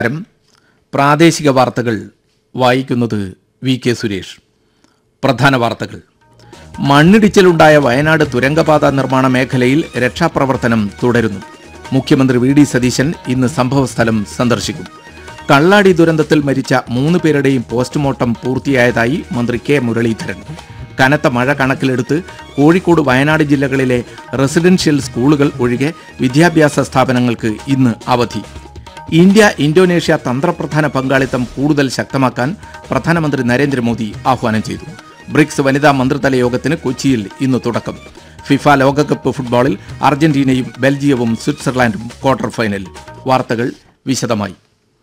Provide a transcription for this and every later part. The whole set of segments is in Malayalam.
നമസ്കാരം പ്രാദേശിക വാർത്തകൾ വായിക്കുന്നത് വി കെ സുരേഷ് പ്രധാന വാർത്തകൾ മണ്ണിടിച്ചിലുണ്ടായ വയനാട് തുരങ്കപാത നിർമ്മാണ മേഖലയിൽ രക്ഷാപ്രവർത്തനം തുടരുന്നു മുഖ്യമന്ത്രി വി ഡി സതീശൻ ഇന്ന് സംഭവസ്ഥലം സന്ദർശിക്കും കള്ളാടി ദുരന്തത്തിൽ മരിച്ച മൂന്ന് പേരുടെയും പോസ്റ്റ്മോർട്ടം പൂർത്തിയായതായി മന്ത്രി കെ മുരളീധരൻ കനത്ത മഴ കണക്കിലെടുത്ത് കോഴിക്കോട് വയനാട് ജില്ലകളിലെ റെസിഡൻഷ്യൽ സ്കൂളുകൾ ഒഴികെ വിദ്യാഭ്യാസ സ്ഥാപനങ്ങൾക്ക് ഇന്ന് അവധി ഇന്ത്യ ഇന്തോനേഷ്യ തന്ത്രപ്രധാന പങ്കാളിത്തം കൂടുതൽ ശക്തമാക്കാൻ പ്രധാനമന്ത്രി നരേന്ദ്രമോദി ആഹ്വാനം ചെയ്തു ബ്രിക്സ് വനിതാ മന്ത്രിതല യോഗത്തിന് കൊച്ചിയിൽ ഇന്ന് തുടക്കം ഫിഫ ലോകകപ്പ് ഫുട്ബോളിൽ അർജന്റീനയും ബെൽജിയവും സ്വിറ്റ്സർലാൻഡും ക്വാർട്ടർ ഫൈനലിൽ വാർത്തകൾ വിശദമായി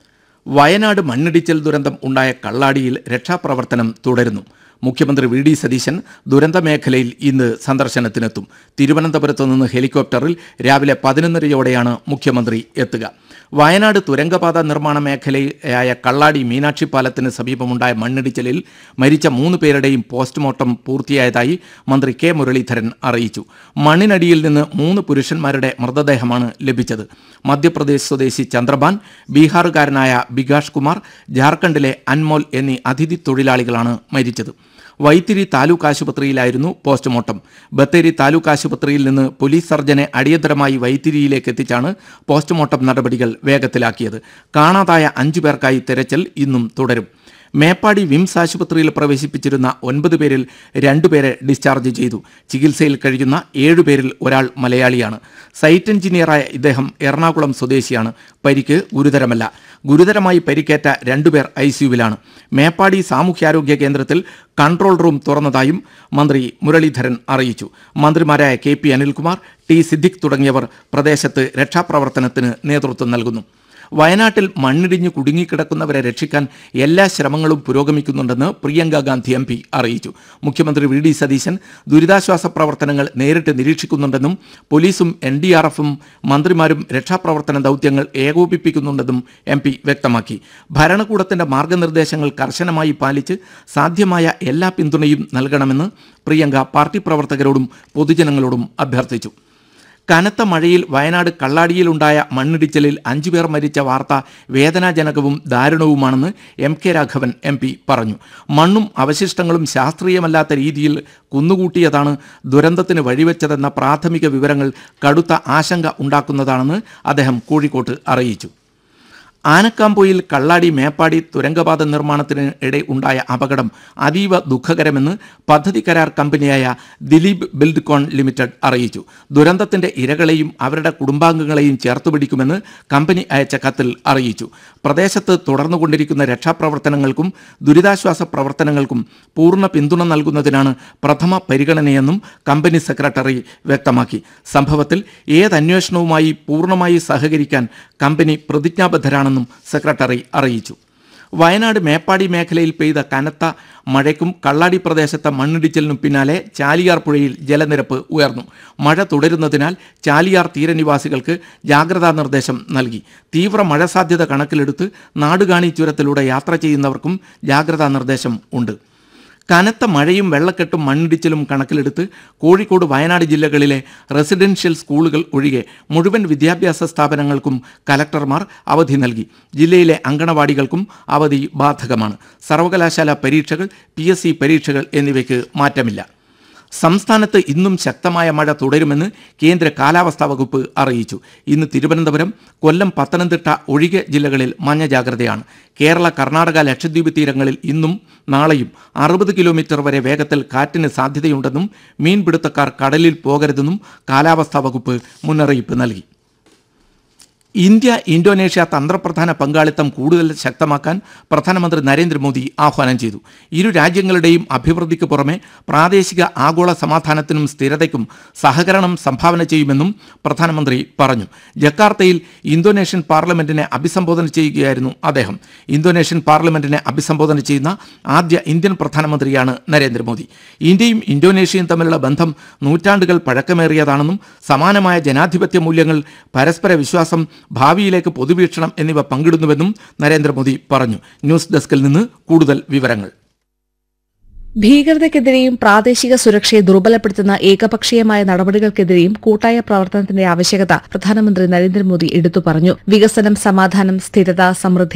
വയനാട് മണ്ണിടിച്ചിൽ ദുരന്തം ഉണ്ടായ കള്ളാടിയിൽ രക്ഷാപ്രവർത്തനം തുടരുന്നു മുഖ്യമന്ത്രി വി ഡി സതീശൻ ദുരന്ത മേഖലയിൽ ഇന്ന് സന്ദർശനത്തിനെത്തും തിരുവനന്തപുരത്ത് നിന്ന് ഹെലികോപ്റ്ററിൽ രാവിലെ പതിനൊന്നരയോടെയാണ് മുഖ്യമന്ത്രി എത്തുക വയനാട് തുരങ്കപാത നിർമ്മാണ മേഖലയായ കള്ളാടി മീനാക്ഷി പാലത്തിന് സമീപമുണ്ടായ മണ്ണിടിച്ചിലിൽ മരിച്ച മൂന്ന് പേരുടെയും പോസ്റ്റ്മോർട്ടം പൂർത്തിയായതായി മന്ത്രി കെ മുരളീധരൻ അറിയിച്ചു മണ്ണിനടിയിൽ നിന്ന് മൂന്ന് പുരുഷന്മാരുടെ മൃതദേഹമാണ് ലഭിച്ചത് മധ്യപ്രദേശ് സ്വദേശി ചന്ദ്രബാൻ ബീഹാറുകാരനായ ബികാഷ് കുമാർ ജാർഖണ്ഡിലെ അൻമോൽ എന്നീ അതിഥി തൊഴിലാളികളാണ് മരിച്ചത് വൈത്തിരി താലൂക്ക് ആശുപത്രിയിലായിരുന്നു പോസ്റ്റ്മോർട്ടം ബത്തേരി താലൂക്ക് ആശുപത്രിയിൽ നിന്ന് പോലീസ് സർജനെ അടിയന്തരമായി വൈത്തിരിയിലേക്ക് എത്തിച്ചാണ് പോസ്റ്റ്മോർട്ടം നടപടികൾ വേഗത്തിലാക്കിയത് കാണാതായ അഞ്ചു പേർക്കായി തെരച്ചിൽ ഇന്നും തുടരും മേപ്പാടി വിംസ് ആശുപത്രിയിൽ പ്രവേശിപ്പിച്ചിരുന്ന ഒൻപത് പേരിൽ രണ്ടുപേരെ ഡിസ്ചാർജ് ചെയ്തു ചികിത്സയിൽ കഴിയുന്ന ഏഴുപേരിൽ ഒരാൾ മലയാളിയാണ് സൈറ്റ് എഞ്ചിനീയറായ ഇദ്ദേഹം എറണാകുളം സ്വദേശിയാണ് പരിക്ക് ഗുരുതരമല്ല ഗുരുതരമായി പരിക്കേറ്റ രണ്ടുപേർ ഐ സിയുവിലാണ് മേപ്പാടി സാമൂഹ്യാരോഗ്യ കേന്ദ്രത്തിൽ കൺട്രോൾ റൂം തുറന്നതായും മന്ത്രി മുരളീധരൻ അറിയിച്ചു മന്ത്രിമാരായ K P Anilkumar T Siddique തുടങ്ങിയവർ പ്രദേശത്ത് രക്ഷാപ്രവർത്തനത്തിന് നേതൃത്വം നൽകുന്നു വയനാട്ടിൽ മണ്ണിടിഞ്ഞ് കുടുങ്ങിക്കിടക്കുന്നവരെ രക്ഷിക്കാൻ എല്ലാ ശ്രമങ്ങളും പുരോഗമിക്കുന്നുണ്ടെന്ന് പ്രിയങ്ക ഗാന്ധി എം പി അറിയിച്ചു മുഖ്യമന്ത്രി വി ഡി സതീശൻ ദുരിതാശ്വാസ പ്രവർത്തനങ്ങൾ നേരിട്ട് നിരീക്ഷിക്കുന്നുണ്ടെന്നും പോലീസും എൻ ഡി ആർ എഫും മന്ത്രിമാരും രക്ഷാപ്രവർത്തന ദൗത്യങ്ങൾ ഏകോപിപ്പിക്കുന്നുണ്ടെന്നും എം പി വ്യക്തമാക്കി ഭരണകൂടത്തിന്റെ മാർഗനിർദ്ദേശങ്ങൾ കർശനമായി പാലിച്ച് സാധ്യമായ എല്ലാ പിന്തുണയും നൽകണമെന്ന് പ്രിയങ്ക പാർട്ടി പ്രവർത്തകരോടും പൊതുജനങ്ങളോടും അഭ്യർത്ഥിച്ചു കനത്ത മഴയിൽ വയനാട് കള്ളാടിയിലുണ്ടായ മണ്ണിടിച്ചിലിൽ അഞ്ചുപേർ മരിച്ച വാർത്ത വേദനാജനകവും ദാരുണവുമാണെന്ന് M K Raghavan M P പറഞ്ഞു മണ്ണും അവശിഷ്ടങ്ങളും ശാസ്ത്രീയമല്ലാത്ത രീതിയിൽ കുന്നുകൂട്ടിയതാണ് ദുരന്തത്തിന് വഴിവെച്ചതെന്ന പ്രാഥമിക വിവരങ്ങൾ കടുത്ത ആശങ്ക ഉണ്ടാക്കുന്നതാണെന്ന് അദ്ദേഹം കോഴിക്കോട്ട് അറിയിച്ചു ആനക്കാമ്പൊയിൽ കള്ളാടി മേപ്പാടി തുരങ്കപാത നിർമ്മാണത്തിന് ഇടെ ഉണ്ടായ അപകടം അതീവ ദുഃഖകരമെന്ന് പദ്ധതി കരാർ കമ്പനിയായ ദിലീപ് ബിൽഡ്കോൺ ലിമിറ്റഡ് അറിയിച്ചു ദുരന്തത്തിന്റെ ഇരകളെയും അവരുടെ കുടുംബാംഗങ്ങളെയും ചേർത്തുപിടിക്കുമെന്ന് കമ്പനി അയച്ച കത്തിൽ അറിയിച്ചു പ്രദേശത്ത് തുടർന്നുകൊണ്ടിരിക്കുന്ന രക്ഷാപ്രവർത്തനങ്ങൾക്കും ദുരിതാശ്വാസ പ്രവർത്തനങ്ങൾക്കും പൂർണ്ണ പിന്തുണ നൽകുന്നതിനാണ് പ്രഥമ പരിഗണനയെന്നും കമ്പനി സെക്രട്ടറി വ്യക്തമാക്കി സംഭവത്തിൽ ഏതന്വേഷണവുമായി പൂർണ്ണമായി സഹകരിക്കാൻ കമ്പനി പ്രതിജ്ഞാബദ്ധരാണെന്നും സെക്രട്ടറി അറിയിച്ചു വയനാട് മേപ്പാടി മേഖലയിൽ പെയ്ത കനത്ത മഴയ്ക്കും കള്ളാടി പ്രദേശത്തെ മണ്ണിടിച്ചിലിനും പിന്നാലെ ചാലിയാർ പുഴയിൽ ജലനിരപ്പ് ഉയർന്നു മഴ തുടരുന്നതിനാൽ ചാലിയാർ തീരനിവാസികൾക്ക് ജാഗ്രതാ നിർദ്ദേശം നൽകി തീവ്ര മഴ സാധ്യത കണക്കിലെടുത്ത് നാടുകാണി ചുരത്തിലൂടെ യാത്ര ചെയ്യുന്നവർക്കും ജാഗ്രതാ നിർദ്ദേശം ഉണ്ട് കനത്ത മഴയും വെള്ളക്കെട്ടും മണ്ണിടിച്ചിലും കണക്കിലെടുത്ത് കോഴിക്കോട് വയനാട് ജില്ലകളിലെ റെസിഡൻഷ്യൽ സ്കൂളുകൾ ഒഴികെ മുഴുവൻ വിദ്യാഭ്യാസ സ്ഥാപനങ്ങൾക്കും കലക്ടർമാർ അവധി നൽകി ജില്ലയിലെ അങ്കണവാടികൾക്കും അവധി ബാധകമാണ് സർവകലാശാല പരീക്ഷകൾ പി പരീക്ഷകൾ എന്നിവയ്ക്ക് മാറ്റമില്ല സംസ്ഥാനത്ത് ഇന്നും ശക്തമായ മഴ തുടരുമെന്ന് കേന്ദ്ര കാലാവസ്ഥാ വകുപ്പ് അറിയിച്ചു ഇന്ന് തിരുവനന്തപുരം കൊല്ലം പത്തനംതിട്ട ഒഴികെ ജില്ലകളിൽ മഞ്ഞ ജാഗ്രതയാണ് കേരള കർണാടക ലക്ഷദ്വീപ് തീരങ്ങളിൽ ഇന്നും നാളെയും അറുപത് കിലോമീറ്റർ വരെ വേഗത്തിൽ കാറ്റിന് സാധ്യതയുണ്ടെന്നും മീൻപിടുത്തക്കാർ കടലിൽ പോകരുതെന്നും കാലാവസ്ഥാ വകുപ്പ് മുന്നറിയിപ്പ് നൽകി ഇന്ത്യ ഇന്തോനേഷ്യ തന്ത്രപ്രധാന പങ്കാളിത്തം കൂടുതൽ ശക്തമാക്കാൻ പ്രധാനമന്ത്രി നരേന്ദ്രമോദി ആഹ്വാനം ചെയ്തു ഇരു രാജ്യങ്ങളുടെയും അഭിവൃദ്ധിക്ക് പുറമെ പ്രാദേശിക ആഗോള സമാധാനത്തിനും സ്ഥിരതയ്ക്കും സഹകരണം സംഭാവന ചെയ്യുമെന്നും പ്രധാനമന്ത്രി പറഞ്ഞു ജക്കാർത്തയിൽ ഇന്തോനേഷ്യൻ പാർലമെന്റിനെ അഭിസംബോധന ചെയ്യുകയായിരുന്നു അദ്ദേഹം ഇന്തോനേഷ്യൻ പാർലമെന്റിനെ അഭിസംബോധന ചെയ്യുന്ന ആദ്യ ഇന്ത്യൻ പ്രധാനമന്ത്രിയാണ് നരേന്ദ്രമോദി ഇന്ത്യയും ഇന്തോനേഷ്യയും തമ്മിലുള്ള ബന്ധം നൂറ്റാണ്ടുകൾ പഴക്കമേറിയതാണെന്നും സമാനമായ ജനാധിപത്യ മൂല്യങ്ങൾ പരസ്പര വിശ്വാസം ഭാവിയിലേക്ക് പൊതുവീക്ഷണം എന്നിവ പങ്കിടുന്നുവെന്നും നരേന്ദ്രമോദി പറഞ്ഞു ന്യൂസ് ഡെസ്കിൽ നിന്ന് കൂടുതൽ വിവരങ്ങൾ ഭീകരതയ്ക്കെതിരെയും പ്രാദേശിക സുരക്ഷയെ ദുർബലപ്പെടുത്തുന്ന ഏകപക്ഷീയമായ നടപടികൾക്കെതിരെയും കൂട്ടായ പ്രവർത്തനത്തിന്റെ ആവശ്യകത പ്രധാനമന്ത്രി നരേന്ദ്രമോദി എടുത്തു പറഞ്ഞു വികസനം സമാധാനം സ്ഥിരത സമൃദ്ധി